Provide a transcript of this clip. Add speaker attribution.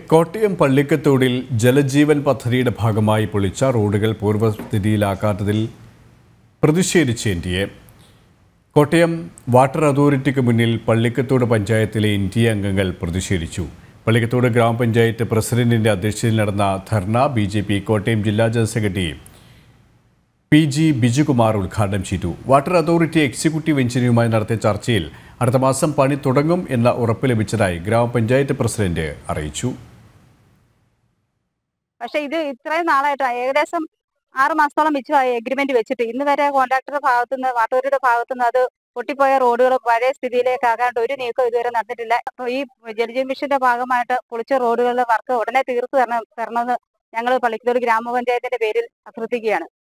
Speaker 1: കോട്ടയം പള്ളിക്കത്തോടിൽ ജലജീവൻ പദ്ധതിയുടെ ഭാഗമായി പൊളിച്ച റോഡുകൾ പൂർവ്വസ്ഥിതിയിലാക്കാത്തതിൽ പ്രതിഷേധിച്ച് N D A Kottayam water അതോറിറ്റിക്ക് മുന്നിൽ പള്ളിക്കത്തോട് പഞ്ചായത്തിലെ എൻ ഡി എ അംഗങ്ങൾ പ്രതിഷേധിച്ചു പള്ളിക്കത്തോട് ഗ്രാമപഞ്ചായത്ത് പ്രസിഡന്റിന്റെ അധ്യക്ഷതയിൽ നടന്ന ധർണ ബി ജെ പി കോട്ടയം ജില്ലാ general secretary P G Bijukumar ഉദ്ഘാടനം ചെയ്തു വാട്ടർ അതോറിറ്റി എക്സിക്യൂട്ടീവ് എഞ്ചിനീയറുമായി നടത്തിയ ചർച്ചയിൽ അടുത്ത മാസം പണി തുടങ്ങും എന്ന ഉറപ്പ് ലഭിച്ചതായി ഗ്രാമപഞ്ചായത്ത് പ്രസിഡന്റ് അറിയിച്ചു
Speaker 2: പക്ഷെ ഇത് ഇത്രയും നാളായിട്ട് ഏകദേശം ആറ് മാസത്തോളം വെച്ചു എഗ്രിമെന്റ് വെച്ചിട്ട് ഇന്ന് വരെ കോൺട്രാക്ടറുടെ ഭാഗത്തുനിന്ന് വാട്ടൂരിയുടെ ഭാഗത്തുനിന്ന് അത് പൊട്ടിപ്പോയ റോഡുകൾ പഴയ സ്ഥിതിയിലേക്ക് ആകാണ്ട് ഒരു നീക്കം ഇതുവരെ നടന്നിട്ടില്ല അപ്പൊ ഈ ജലജീവൻ മിഷന്റെ ഭാഗമായിട്ട് പൊളിച്ച റോഡുകളുടെ വർക്ക് ഉടനെ തീർത്തു തരണം തരണമെന്ന് ഞങ്ങൾ പള്ളിക്കത്തോട് ഗ്രാമപഞ്ചായത്തിന്റെ പേരിൽ അഭ്യർത്ഥിക്കുകയാണ്